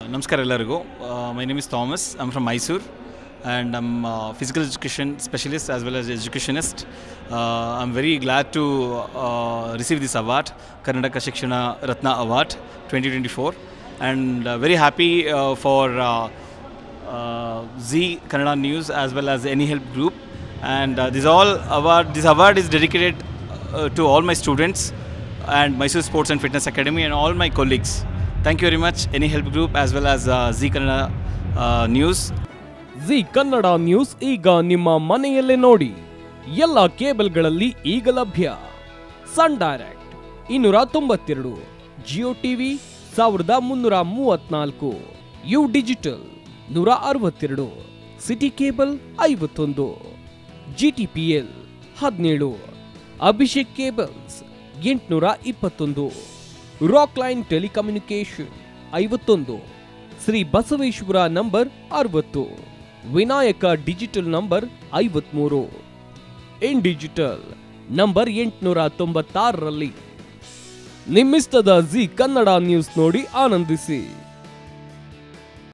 ನಮಸ್ಕಾರ ಎಲ್ಲರಿಗೂ my name is Thomas I'm from Mysore and I'm physical education specialist as well as educationist I am very glad to receive this award Karnataka Shikshana Ratna award twenty twenty four and very happy for Z Kannada News as well as Any Help Group and uh, this all award this award is dedicated uh, to all my students and Mysore Sports and Fitness Academy and all my colleagues. Thank you very much Any Help Group as well as uh, Z Kannada uh, News. Z Kannada news ಈಗ ನಿಮ್ಮ ಮನೆಯಲ್ಲೇ ನೋಡಿ ಎಲ್ಲ ಕೇಬಲ್ಗಳಲ್ಲಿ ಈಗ ಲಭ್ಯ ಸನ್ direct ಇನ್ನೂರ ತೊಂಬತ್ತೆರಡು ಜಿಯೋ ಟಿವಿ ಸಾವಿರದ ಮುನ್ನೂರ ಮೂವತ್ನಾಲ್ಕು ಯು ಡಿಜಿಟಲ್ ನೂರ ಅರವತ್ತೆರಡು ಸಿಟಿ ಕೇಬಲ್ ಐವತ್ತೊಂದು ಜಿ ಟಿ ಪಿ ಎಲ್ ಹದಿನೇಳು ಅಭಿಷೇಕ್ ಕೇಬಲ್ಸ್ ಎಂಟುನೂರ ಇಪ್ಪತ್ತೊಂದು ರಾಕ್ ಲೈನ್ ಟೆಲಿಕಮ್ಯುನಿಕೇಶನ್ ಐವತ್ತೊಂದು ಶ್ರೀ ಬಸವೇಶ್ವರ ನಂಬರ್ ಅರವತ್ತು ವಿನಾಯಕ ಡಿಜಿಟಲ್ ನಂಬರ್ ಐವತ್ಮೂರು ಇನ್ ಡಿಜಿಟಲ್ ನಂಬರ್ ಎಂಟುನೂರ ತೊಂಬತ್ತಾರರಲ್ಲಿ ನಿಮ್ಮಿಸ್ತದ ಜಿ ಕನ್ನಡ ನ್ಯೂಸ್ ನೋಡಿ ಆನಂದಿಸಿ